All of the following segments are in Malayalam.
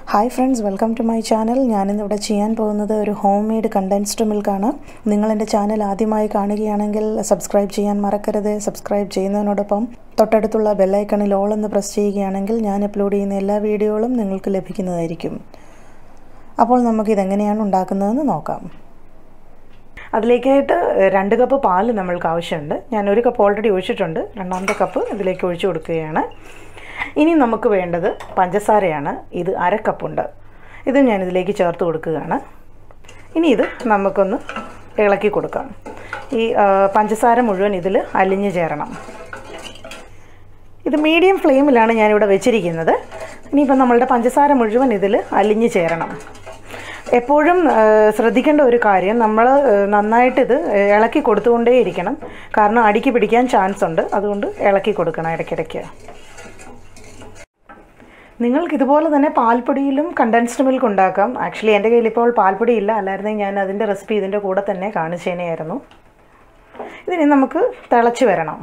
hi friends welcome to my channel ഞാനിന്നിവിടെ ചെയ്യാൻ പോകുന്നത് ഒരു ഹോം മെയ്ഡ് കണ്ടൻസ്ഡ് മിൽക്കാണ് നിങ്ങൾ എൻ്റെ ചാനൽ ആദ്യമായി കാണുകയാണെങ്കിൽ സബ്സ്ക്രൈബ് ചെയ്യാൻ മറക്കരുത് സബ്സ്ക്രൈബ് ചെയ്യുന്നതിനോടൊപ്പം തൊട്ടടുത്തുള്ള ബെല്ലൈക്കണിൽ ഓൾ എന്ന് പ്രസ് ചെയ്യുകയാണെങ്കിൽ ഞാൻ അപ്ലോഡ് ചെയ്യുന്ന എല്ലാ വീഡിയോകളും നിങ്ങൾക്ക് ലഭിക്കുന്നതായിരിക്കും അപ്പോൾ നമുക്കിതെങ്ങനെയാണ് ഉണ്ടാക്കുന്നതെന്ന് നോക്കാം അതിലേക്കായിട്ട് രണ്ട് കപ്പ് പാല് നമ്മൾക്ക് ആവശ്യമുണ്ട് ഞാൻ ഒരു കപ്പ് ഓൾറെഡി ഒഴിച്ചിട്ടുണ്ട് രണ്ടാമത്തെ കപ്പ് ഇതിലേക്ക് ഒഴിച്ചു കൊടുക്കുകയാണ് ഇനി നമുക്ക് വേണ്ടത് പഞ്ചസാരയാണ് ഇത് അര കപ്പുണ്ട് ഇത് ഞാനിതിലേക്ക് ചേർത്ത് കൊടുക്കുകയാണ് ഇനി ഇത് നമുക്കൊന്ന് ഇളക്കി കൊടുക്കാം ഈ പഞ്ചസാര മുഴുവൻ ഇതിൽ അലിഞ്ഞു ചേരണം ഇത് മീഡിയം ഫ്ലെയിമിലാണ് ഞാനിവിടെ വെച്ചിരിക്കുന്നത് ഇനിയിപ്പോൾ നമ്മളുടെ പഞ്ചസാര മുഴുവൻ ഇതിൽ അലിഞ്ഞു ചേരണം എപ്പോഴും ശ്രദ്ധിക്കേണ്ട ഒരു കാര്യം നമ്മൾ നന്നായിട്ട് ഇത് ഇളക്കി കൊടുത്തുകൊണ്ടേ ഇരിക്കണം കാരണം അടിക്ക് പിടിക്കാൻ ചാൻസ് ഉണ്ട് അതുകൊണ്ട് ഇളക്കി കൊടുക്കണം ഇടയ്ക്കിടയ്ക്ക് നിങ്ങൾക്ക് ഇതുപോലെ തന്നെ പാൽപ്പൊടിയിലും കണ്ടൻസ്ഡ് മിൽക്ക് ഉണ്ടാക്കാം ആക്ച്വലി എൻ്റെ കയ്യിൽ ഇപ്പോൾ പാൽപ്പൊടി ഇല്ല അല്ലായിരുന്നെങ്കിൽ ഞാൻ അതിൻ്റെ റെസിപ്പി ഇതിൻ്റെ കൂടെ തന്നെ കാണിച്ചേനെയായിരുന്നു ഇതിനി നമുക്ക് തിളച്ച് വരണം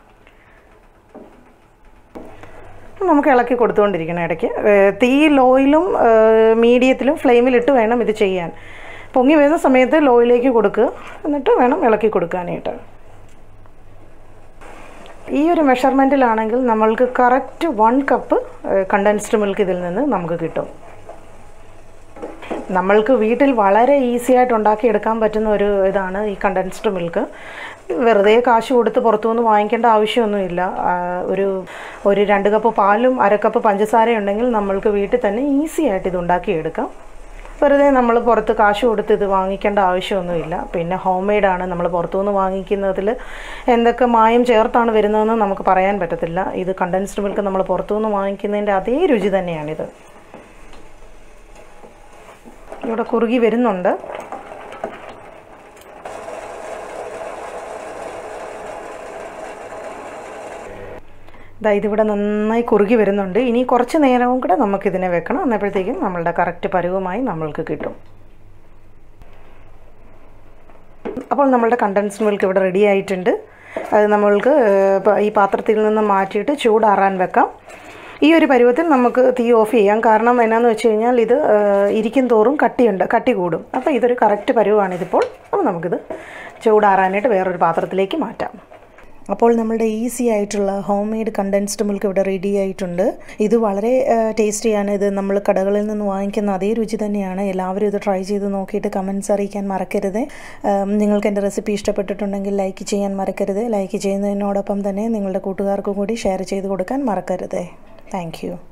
നമുക്ക് ഇളക്കി കൊടുത്തുകൊണ്ടിരിക്കണം ഇടയ്ക്ക് തീ ലോയിലും മീഡിയത്തിലും ഫ്ലെയിമിലിട്ട് വേണം ഇത് ചെയ്യാൻ പൊങ്ങി വരുന്ന സമയത്ത് ലോയിലേക്ക് കൊടുക്കുക എന്നിട്ട് വേണം ഇളക്കി കൊടുക്കാനായിട്ട് ഈ ഒരു മെഷർമെൻറ്റിലാണെങ്കിൽ നമ്മൾക്ക് correct one cup condensed milk ഇതിൽ നിന്ന് നമുക്ക് കിട്ടും നമ്മൾക്ക് വീട്ടിൽ വളരെ ഈസി ആയിട്ട് ഉണ്ടാക്കിയെടുക്കാൻ പറ്റുന്ന ഒരു ഇതാണ് ഈ കണ്ടൻസ്ഡ് മിൽക്ക് വെറുതെ കാശ് കൊടുത്ത് പുറത്തുനിന്ന് വാങ്ങിക്കേണ്ട ആവശ്യമൊന്നുമില്ല ഒരു ഒരു രണ്ട് കപ്പ് പാലും അര കപ്പ് പഞ്ചസാരയും ഉണ്ടെങ്കിൽ നമ്മൾക്ക് വീട്ടിൽ തന്നെ ഈസി ആയിട്ട് ഇത് ഉണ്ടാക്കിയെടുക്കാം വെറുതെ നമ്മൾ പുറത്ത് കാശ് കൊടുത്ത് ഇത് വാങ്ങിക്കേണ്ട ആവശ്യമൊന്നുമില്ല പിന്നെ ഹോം മെയ്ഡാണ് നമ്മൾ പുറത്തുനിന്ന് വാങ്ങിക്കുന്നതിൽ എന്തൊക്കെ മായം ചേർത്താണ് വരുന്നതെന്ന് നമുക്ക് പറയാൻ പറ്റത്തില്ല ഇത് കണ്ടൻസ്ഡ് മിൽക്ക് നമ്മൾ പുറത്തുനിന്ന് വാങ്ങിക്കുന്നതിൻ്റെ അതേ രുചി തന്നെയാണിത് ഇവിടെ കുറുകി വരുന്നുണ്ട് ഇതാ ഇതിവിടെ നന്നായി കുറുകി വരുന്നുണ്ട് ഇനി കുറച്ച് നേരവും കൂടെ നമുക്കിതിനെ വെക്കണം എന്നപ്പോഴത്തേക്കും നമ്മളുടെ കറക്റ്റ് പരുവമായി നമ്മൾക്ക് കിട്ടും അപ്പോൾ നമ്മളുടെ കണ്ടൻസ്ഡ് മിൽക്ക് ഇവിടെ റെഡി ആയിട്ടുണ്ട് അത് നമ്മൾക്ക് ഈ പാത്രത്തിൽ നിന്ന് മാറ്റിയിട്ട് ചൂടാറാൻ വെക്കാം ഈ ഒരു പരുവത്തിൽ നമുക്ക് തീ ഓഫ് ചെയ്യാം കാരണം എന്നാന്ന് വെച്ച് കഴിഞ്ഞാൽ ഇത് ഇരിക്കും തോറും കട്ടിയുണ്ട് കട്ടി കൂടും അപ്പോൾ ഇതൊരു കറക്റ്റ് പരുവാണിതിപ്പോൾ അപ്പോൾ നമുക്കിത് ചൂടാറാനായിട്ട് വേറൊരു പാത്രത്തിലേക്ക് മാറ്റാം അപ്പോൾ നമ്മളുടെ ഈസി ആയിട്ടുള്ള ഹോം മെയ്ഡ് കണ്ടൻസ്ഡ് മിൽക്ക് ഇവിടെ റെഡി ആയിട്ടുണ്ട് ഇത് വളരെ ടേസ്റ്റിയാണ് ഇത് നമ്മൾ കടകളിൽ നിന്ന് വാങ്ങിക്കുന്ന അതേ രുചി തന്നെയാണ് എല്ലാവരും ഇത് ട്രൈ ചെയ്ത് നോക്കിയിട്ട് കമൻസ് അറിയിക്കാൻ മറക്കരുത് നിങ്ങൾക്ക് എൻ്റെ റെസിപ്പി ഇഷ്ടപ്പെട്ടിട്ടുണ്ടെങ്കിൽ ലൈക്ക് ചെയ്യാൻ മറക്കരുത് ലൈക്ക് ചെയ്യുന്നതിനോടൊപ്പം തന്നെ നിങ്ങളുടെ കൂട്ടുകാർക്കും കൂടി ഷെയർ ചെയ്ത് കൊടുക്കാൻ മറക്കരുത് താങ്ക്